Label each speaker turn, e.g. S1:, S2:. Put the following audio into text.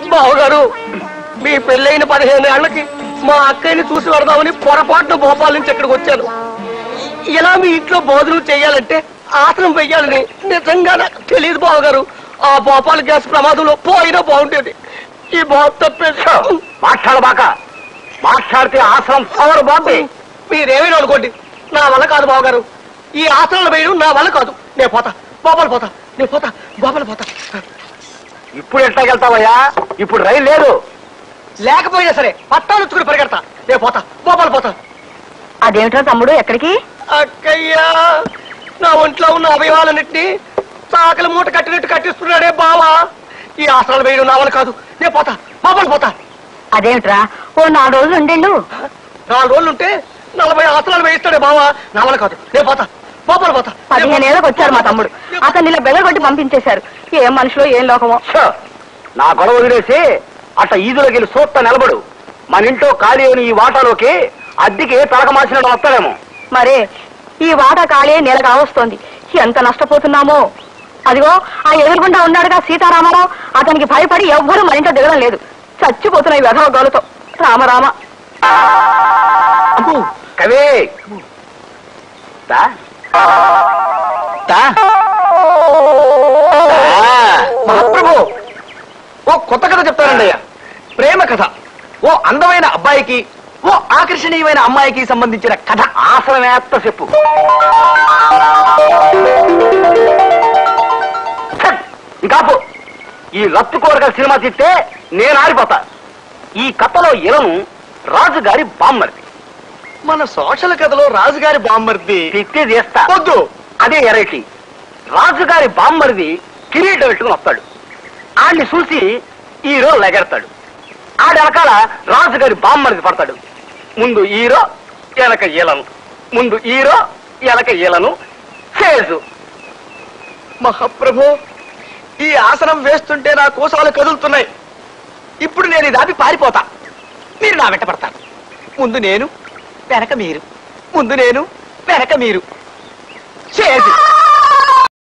S1: బావగారు మీ పెళ్ళైన పదిహేను ఏళ్లకి మా అక్కయ్యని చూసి పెడదామని పొరపాటున భోపాల్ నుంచి ఇక్కడికి వచ్చాను ఇలా మీ ఇంట్లో భోజనం చేయాలంటే ఆసనం వెయ్యాలని నిజంగా నాకు తెలియదు బావగారు ఆ భోపాల్ గ్యాస్ ప్రమాదంలో పోయినా బాగుండేది ఈ బాబు తప్పేది
S2: మాట్లాడబాక మాట్లాడితే ఆశ్రమం పవర్ బాబు
S1: మీరేమైనా అనుకోండి నా వల్ల కాదు బావగారు ఈ ఆసనాలు వేయడం నా వల్ల కాదు నేను పోతా గోపాలు పోతా నేను పోతా గోపాలు పోతా
S2: ఇప్పుడు ఎట్లాగెళ్తావయ్యా ఇప్పుడు రైలు లేదు
S1: లేకపోయినా సరే పట్టాలు వచ్చుకుని పరిగెడతా నేను పోతా గోపాలు పోతా
S3: అదేమిటో తమ్ముడు ఎక్కడికి
S1: అక్కయ్యా నా ఒంట్లో ఉన్న అవయవాలన్నింటినీ చాకలి మూట కట్టినట్టు కట్టిస్తున్నాడే బావా ఈ ఆసనాలు వేయడం నా వల్ల కాదు నేను పోతా గోపాలు పోతా
S3: అదేమిట్రా ఓ నాలుగు రోజులు ఉండేళ్ళు
S1: నాలుగు రోజులు ఉంటే నలభై ఆసనాలు వేయిస్తాడే బావా నా వల్ల కాదు నేను పోతా గోపాలు పోతా నేను
S3: పదిహేను
S1: పోతా.
S3: ఏళ్ళకి వచ్చారు మా తమ్ముడు అతన్ని ఇలా బెదరగొట్టి పంపించేశారు ఏం మనుషులో ఏం లోకమో
S2: ఛ! నా గొడవ వదిలేసి అట్ట ఈదులోకి వెళ్ళి సూత్త నిలబడు మన ఇంట్లో ఖాళీ అయిన ఈ వాటాలోకి అద్దెకి తలక మార్చినట్టు వస్తాడేమో
S3: మరే ఈ వాటా ఖాళీ అయి నెల కావస్తోంది ఎంత నష్టపోతున్నామో అదిగో ఆ ఎదురుగుండా ఉన్నాడుగా సీతారామారావు అతనికి భయపడి ఎవ్వరూ మన ఇంట్లో దిగడం లేదు చచ్చిపోతున్నాయి వెధవ గోలతో రామరామ
S1: అమ్మో,
S2: కవే దా. దా.
S1: మహాప్రభు ఓ కొత్త కథ చెప్తానండి అయ్యా ప్రేమ కథ ఓ అందమైన అబ్బాయికి ఓ ఆకర్షణీయమైన అమ్మాయికి సంబంధించిన కథ
S2: ఆసనమేత్త చెప్పు ఛట్! ఇంకాపు ఈ లత్తు కోరగల సినిమా తిట్టే నేను ఆరిపోతా ఈ కథలో ఇలను రాజుగారి బామ్మర్ది
S1: మన సోషల్ కథలో రాజుగారి బామ్మర్ది
S2: తిట్టి చేస్తా
S1: వద్దు
S2: అదే ఎరైటీ రాజుగారి బామ్మరిది కిరీటం పెట్టుకుని వస్తాడు ఆడిని చూసి హీరో లెగెడతాడు ఆడి వెనకాల రాజుగారి బామ్మరిది పడతాడు ముందు హీరో వెనక ఈలను ముందు హీరో వెనక ఈలను చేజు
S1: మహాప్రభు ఈ ఆసనం వేస్తుంటే నా కోసాలు కదులుతున్నాయి ఇప్పుడు నేను ఇది ఆపి పారిపోతా మీరు నా వెంట పడతారు ముందు నేను వెనక మీరు ముందు నేను వెనక మీరు చేసి